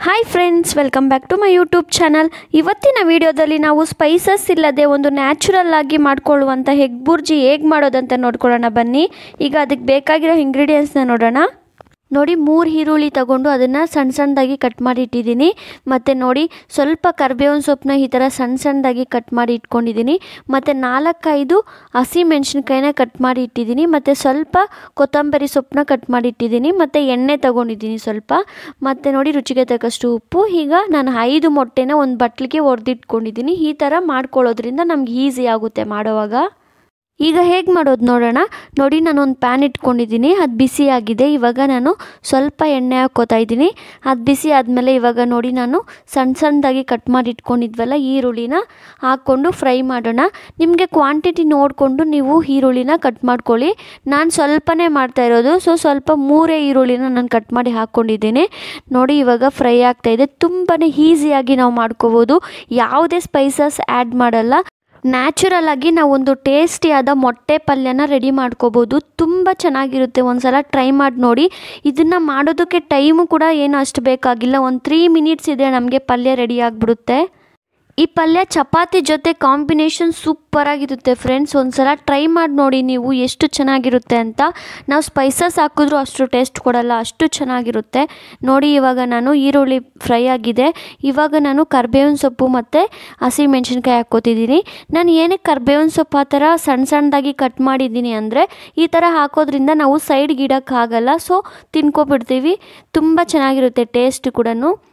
hi friends welcome back to my YouTube channel ಇವತ್ತಿನ ವಿಡಿಯೋದಲ್ಲಿ ನಾವು ಸ್ಪೈಸಸ್ ಇಲ್ಲದೆ ಒಂದು ನ್ಯಾಚುರಲ್ ಆಗಿ ಮಾಡ್ಕೊಳ್ಳುವಂಥ ಹೆಗ್ ಬುರ್ಜಿ ಹೇಗೆ ಮಾಡೋದಂತ ನೋಡ್ಕೊಳ್ಳೋಣ ಬನ್ನಿ ಈಗ ಅದಕ್ಕೆ ಬೇಕಾಗಿರೋ ಇಂಗ್ರೀಡಿಯೆಂಟ್ಸ್ನ ನೋಡೋಣ ನೋಡಿ ಮೂರು ಈರುಳ್ಳಿ ತಗೊಂಡು ಅದನ್ನು ಸಣ್ಣ ಸಣ್ಣದಾಗಿ ಕಟ್ ಮಾಡಿ ಇಟ್ಟಿದ್ದೀನಿ ಮತ್ತು ನೋಡಿ ಸ್ವಲ್ಪ ಕರ್ಬೇವಿನ ಸೊಪ್ಪನ್ನ ಈ ಥರ ಸಣ್ಣ ಸಣ್ಣದಾಗಿ ಕಟ್ ಮಾಡಿ ಇಟ್ಕೊಂಡಿದ್ದೀನಿ ಮತ್ತು ನಾಲ್ಕೈದು ಹಸಿ ಮೆಣಸಿನ್ಕಾಯಿನ ಕಟ್ ಮಾಡಿ ಇಟ್ಟಿದ್ದೀನಿ ಮತ್ತು ಸ್ವಲ್ಪ ಕೊತ್ತಂಬರಿ ಸೊಪ್ಪನ್ನ ಕಟ್ ಮಾಡಿ ಇಟ್ಟಿದ್ದೀನಿ ಮತ್ತು ಎಣ್ಣೆ ತಗೊಂಡಿದ್ದೀನಿ ಸ್ವಲ್ಪ ಮತ್ತು ನೋಡಿ ರುಚಿಗೆ ತಕ್ಕಷ್ಟು ಉಪ್ಪು ಈಗ ನಾನು ಐದು ಮೊಟ್ಟೆನ ಒಂದು ಬಟ್ಲಿಗೆ ಒಡೆದಿಟ್ಕೊಂಡಿದ್ದೀನಿ ಈ ಥರ ಮಾಡ್ಕೊಳ್ಳೋದ್ರಿಂದ ನಮ್ಗೆ ಈಸಿ ಆಗುತ್ತೆ ಮಾಡೋವಾಗ ಈಗ ಹೇಗೆ ಮಾಡೋದು ನೋಡೋಣ ನೋಡಿ ನಾನು ಒಂದು ಪ್ಯಾನ್ ಇಟ್ಕೊಂಡಿದ್ದೀನಿ ಅದು ಬಿಸಿ ಆಗಿದೆ ಇವಾಗ ನಾನು ಸ್ವಲ್ಪ ಎಣ್ಣೆ ಹಾಕ್ಕೋತಾ ಇದ್ದೀನಿ ಅದು ಬಿಸಿ ಆದಮೇಲೆ ಇವಾಗ ನೋಡಿ ನಾನು ಸಣ್ಣ ಸಣ್ಣದಾಗಿ ಕಟ್ ಮಾಡಿ ಇಟ್ಕೊಂಡಿದ್ವಲ್ಲ ಈರುಳ್ಳಿನ ಹಾಕ್ಕೊಂಡು ಫ್ರೈ ಮಾಡೋಣ ನಿಮಗೆ ಕ್ವಾಂಟಿಟಿ ನೋಡಿಕೊಂಡು ನೀವು ಈರುಳ್ಳಿನ ಕಟ್ ಮಾಡ್ಕೊಳ್ಳಿ ನಾನು ಸ್ವಲ್ಪನೇ ಮಾಡ್ತಾ ಇರೋದು ಸೊ ಸ್ವಲ್ಪ ಮೂರೇ ಈರುಳ್ಳಿನ ನಾನು ಕಟ್ ಮಾಡಿ ಹಾಕ್ಕೊಂಡಿದ್ದೀನಿ ನೋಡಿ ಇವಾಗ ಫ್ರೈ ಆಗ್ತಾಯಿದೆ ತುಂಬಾ ಈಸಿಯಾಗಿ ನಾವು ಮಾಡ್ಕೋಬೋದು ಯಾವುದೇ ಸ್ಪೈಸಸ್ ಆ್ಯಡ್ ಮಾಡಲ್ಲ ನ್ಯಾಚುರಲ್ ಆಗಿ ನಾವೊಂದು ಟೇಸ್ಟಿಯಾದ ಮೊಟ್ಟೆ ಪಲ್ಯನ ರೆಡಿ ಮಾಡ್ಕೋಬೋದು ತುಂಬ ಚೆನ್ನಾಗಿರುತ್ತೆ ಒಂದ್ಸಲ ಟ್ರೈ ಮಾಡಿ ನೋಡಿ ಇದನ್ನು ಮಾಡೋದಕ್ಕೆ ಟೈಮು ಕೂಡ ಏನು ಅಷ್ಟು ಬೇಕಾಗಿಲ್ಲ ಒಂದು ತ್ರೀ ಮಿನಿಟ್ಸ್ ಇದೆ ನಮಗೆ ಪಲ್ಯ ರೆಡಿ ಆಗಿಬಿಡುತ್ತೆ ಈ ಪಲ್ಯ ಚಪಾತಿ ಜೊತೆ ಕಾಂಬಿನೇಷನ್ ಸೂಪರಾಗಿರುತ್ತೆ ಫ್ರೆಂಡ್ಸ್ ಒಂದ್ಸಲ ಟ್ರೈ ಮಾಡಿ ನೋಡಿ ನೀವು ಎಷ್ಟು ಚೆನ್ನಾಗಿರುತ್ತೆ ಅಂತ ನಾವು ಸ್ಪೈಸಸ್ ಹಾಕಿದ್ರೂ ಅಷ್ಟು ಟೇಸ್ಟ್ ಕೊಡಲ್ಲ ಅಷ್ಟು ಚೆನ್ನಾಗಿರುತ್ತೆ ನೋಡಿ ಇವಾಗ ನಾನು ಈರುಳ್ಳಿ ಫ್ರೈ ಆಗಿದೆ ಇವಾಗ ನಾನು ಕರ್ಬೇವಿನ ಸೊಪ್ಪು ಮತ್ತು ಹಸಿ ಮೆಣಸಿನ್ಕಾಯಿ ಹಾಕ್ಕೋತಿದ್ದೀನಿ ನಾನು ಏನಕ್ಕೆ ಕರ್ಬೇವಿನ ಸೊಪ್ಪು ಆ ಥರ ಸಣ್ಣ ಸಣ್ಣದಾಗಿ ಕಟ್ ಮಾಡಿದ್ದೀನಿ ಅಂದರೆ ಈ ಥರ ಹಾಕೋದ್ರಿಂದ ನಾವು ಸೈಡ್ಗೆ ಇಡೋಕ್ಕಾಗಲ್ಲ ಸೊ ತಿನ್ಕೊಬಿಡ್ತೀವಿ ತುಂಬ ಚೆನ್ನಾಗಿರುತ್ತೆ ಟೇಸ್ಟ್ ಕೂಡ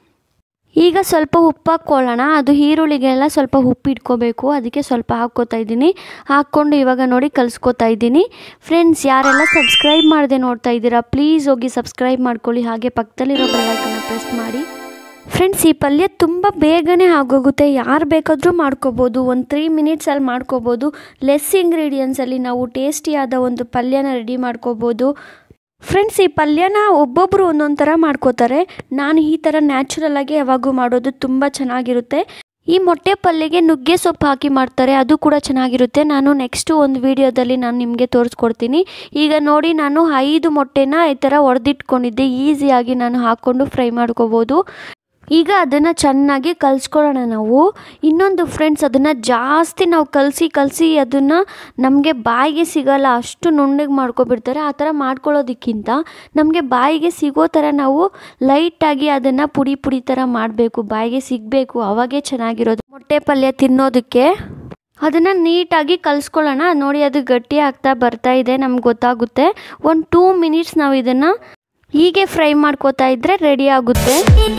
ಈಗ ಸ್ವಲ್ಪ ಉಪ್ಪು ಹಾಕ್ಕೊಳ್ಳೋಣ ಅದು ಈರುಳ್ಳಿಗೆಲ್ಲ ಸ್ವಲ್ಪ ಉಪ್ಪು ಇಟ್ಕೋಬೇಕು ಅದಕ್ಕೆ ಸ್ವಲ್ಪ ಹಾಕ್ಕೋತಾ ಇದ್ದೀನಿ ಹಾಕ್ಕೊಂಡು ಇವಾಗ ನೋಡಿ ಕಲಿಸ್ಕೊತಾ ಇದ್ದೀನಿ ಫ್ರೆಂಡ್ಸ್ ಯಾರೆಲ್ಲ ಸಬ್ಸ್ಕ್ರೈಬ್ ಮಾಡದೆ ನೋಡ್ತಾ ಇದ್ದೀರಾ ಪ್ಲೀಸ್ ಹೋಗಿ ಸಬ್ಸ್ಕ್ರೈಬ್ ಮಾಡ್ಕೊಳ್ಳಿ ಹಾಗೆ ಪಕ್ಕದಲ್ಲಿರೋ ಬೆಲ್ಲೈಕನ್ನ ಪ್ರೆಸ್ ಮಾಡಿ ಫ್ರೆಂಡ್ಸ್ ಈ ಪಲ್ಯ ತುಂಬ ಬೇಗನೆ ಆಗೋಗುತ್ತೆ ಯಾರು ಬೇಕಾದರೂ ಮಾಡ್ಕೋಬೋದು ಒಂದು ತ್ರೀ ಮಿನಿಟ್ಸಲ್ಲಿ ಮಾಡ್ಕೋಬೋದು ಲೆಸ್ ಇಂಗ್ರೀಡಿಯೆಂಟ್ಸಲ್ಲಿ ನಾವು ಟೇಸ್ಟಿಯಾದ ಒಂದು ಪಲ್ಯನ ರೆಡಿ ಮಾಡ್ಕೋಬೋದು ಫ್ರೆಂಡ್ಸ್ ಈ ಪಲ್ಯನ ಒಬ್ಬೊಬ್ಬರು ಒಂದೊಂದು ಥರ ಮಾಡ್ಕೋತಾರೆ ನಾನು ಈ ಥರ ನ್ಯಾಚುರಲಾಗಿ ಯಾವಾಗೂ ಮಾಡೋದು ತುಂಬ ಚೆನ್ನಾಗಿರುತ್ತೆ ಈ ಮೊಟ್ಟೆ ಪಲ್ಯಗೆ ನುಗ್ಗೆ ಸೊಪ್ಪು ಹಾಕಿ ಮಾಡ್ತಾರೆ ಅದು ಕೂಡ ಚೆನ್ನಾಗಿರುತ್ತೆ ನಾನು ನೆಕ್ಸ್ಟು ಒಂದು ವೀಡಿಯೋದಲ್ಲಿ ನಾನು ನಿಮಗೆ ತೋರಿಸ್ಕೊಡ್ತೀನಿ ಈಗ ನೋಡಿ ನಾನು ಐದು ಮೊಟ್ಟೆನ ಈ ಥರ ಒಡೆದಿಟ್ಕೊಂಡಿದ್ದೆ ಈಸಿಯಾಗಿ ನಾನು ಹಾಕ್ಕೊಂಡು ಫ್ರೈ ಮಾಡ್ಕೋಬೋದು ಈಗ ಅದನ್ನು ಚೆನ್ನಾಗಿ ಕಲಿಸ್ಕೊಳ್ಳೋಣ ನಾವು ಇನ್ನೊಂದು ಫ್ರೆಂಡ್ಸ್ ಅದನ್ನು ಜಾಸ್ತಿ ನಾವು ಕಲಸಿ ಕಲಸಿ ಅದನ್ನು ನಮಗೆ ಬಾಯಿಗೆ ಸಿಗಲ್ಲ ಅಷ್ಟು ನುಣ್ಣಗೆ ಮಾಡ್ಕೊಬಿಡ್ತಾರೆ ಆ ಥರ ಮಾಡ್ಕೊಳ್ಳೋದಕ್ಕಿಂತ ನಮಗೆ ಬಾಯಿಗೆ ಸಿಗೋ ಥರ ನಾವು ಲೈಟಾಗಿ ಅದನ್ನು ಪುಡಿ ಪುಡಿ ಥರ ಮಾಡಬೇಕು ಬಾಯಿಗೆ ಸಿಗಬೇಕು ಅವಾಗೇ ಚೆನ್ನಾಗಿರೋದು ಮೊಟ್ಟೆ ಪಲ್ಯ ತಿನ್ನೋದಕ್ಕೆ ಅದನ್ನು ನೀಟಾಗಿ ಕಲಿಸ್ಕೊಳ್ಳೋಣ ನೋಡಿ ಅದು ಗಟ್ಟಿ ಆಗ್ತಾ ಬರ್ತಾ ಇದೆ ನಮ್ಗೆ ಗೊತ್ತಾಗುತ್ತೆ ಒಂದು ಟೂ ಮಿನಿಟ್ಸ್ ನಾವು ಇದನ್ನು ಹೀಗೆ ಫ್ರೈ ಮಾಡ್ಕೋತಾ ಇದ್ದರೆ ರೆಡಿ ಆಗುತ್ತೆ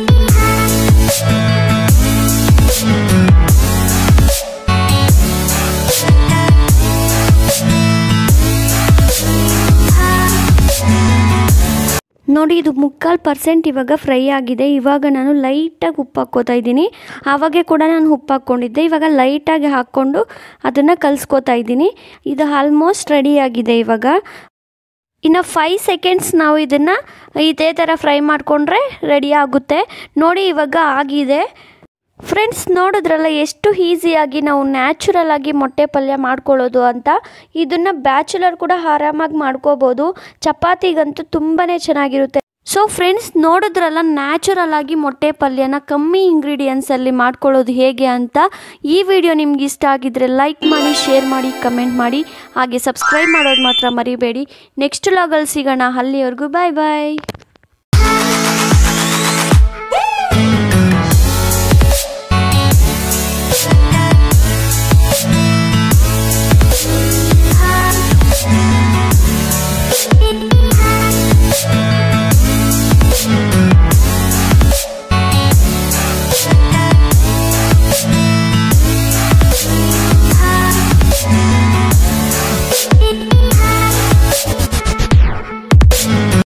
ನೋಡಿ ಇದು ಮುಕ್ಕಾಲು ಪರ್ಸೆಂಟ್ ಇವಾಗ ಫ್ರೈ ಆಗಿದೆ ಇವಾಗ ನಾನು ಲೈಟಾಗಿ ಉಪ್ಪು ಹಾಕ್ಕೋತಾ ಇದ್ದೀನಿ ಆವಾಗೆ ಕೂಡ ನಾನು ಉಪ್ಪು ಹಾಕ್ಕೊಂಡಿದ್ದೆ ಇವಾಗ ಲೈಟಾಗಿ ಹಾಕ್ಕೊಂಡು ಅದನ್ನು ಕಲಿಸ್ಕೋತಾ ಇದ್ದೀನಿ ಇದು ಆಲ್ಮೋಸ್ಟ್ ರೆಡಿ ಆಗಿದೆ ಇವಾಗ ಇನ್ನು ಫೈವ್ ಸೆಕೆಂಡ್ಸ್ ನಾವು ಇದನ್ನು ಇದೇ ಥರ ಫ್ರೈ ಮಾಡಿಕೊಂಡ್ರೆ ರೆಡಿ ಆಗುತ್ತೆ ನೋಡಿ ಇವಾಗ ಆಗಿದೆ ಫ್ರೆಂಡ್ಸ್ ನೋಡಿದ್ರಲ್ಲ ಎಷ್ಟು ಈಸಿಯಾಗಿ ನಾವು ನ್ಯಾಚುರಲ್ ಆಗಿ ಮೊಟ್ಟೆ ಪಲ್ಯ ಮಾಡ್ಕೊಳ್ಳೋದು ಅಂತ ಇದನ್ನು ಬ್ಯಾಚುಲರ್ ಕೂಡ ಆರಾಮಾಗಿ ಮಾಡ್ಕೋಬೋದು ಚಪಾತಿಗಂತೂ ತುಂಬಾ ಚೆನ್ನಾಗಿರುತ್ತೆ ಸೊ ಫ್ರೆಂಡ್ಸ್ ನೋಡಿದ್ರಲ್ಲ ನ್ಯಾಚುರಲ್ ಆಗಿ ಮೊಟ್ಟೆ ಪಲ್ಯನ ಕಮ್ಮಿ ಇಂಗ್ರೀಡಿಯೆಂಟ್ಸಲ್ಲಿ ಮಾಡ್ಕೊಳ್ಳೋದು ಹೇಗೆ ಅಂತ ಈ ವಿಡಿಯೋ ನಿಮ್ಗೆ ಇಷ್ಟ ಆಗಿದ್ರೆ ಲೈಕ್ ಮಾಡಿ ಶೇರ್ ಮಾಡಿ ಕಮೆಂಟ್ ಮಾಡಿ ಹಾಗೆ ಸಬ್ಸ್ಕ್ರೈಬ್ ಮಾಡೋದು ಮಾತ್ರ ಮರಿಬೇಡಿ ನೆಕ್ಸ್ಟ್ ಲಾಗಲ್ಲಿ ಸಿಗೋಣ ಅಲ್ಲಿವರೆಗೂ ಬಾಯ್ ಬಾಯ್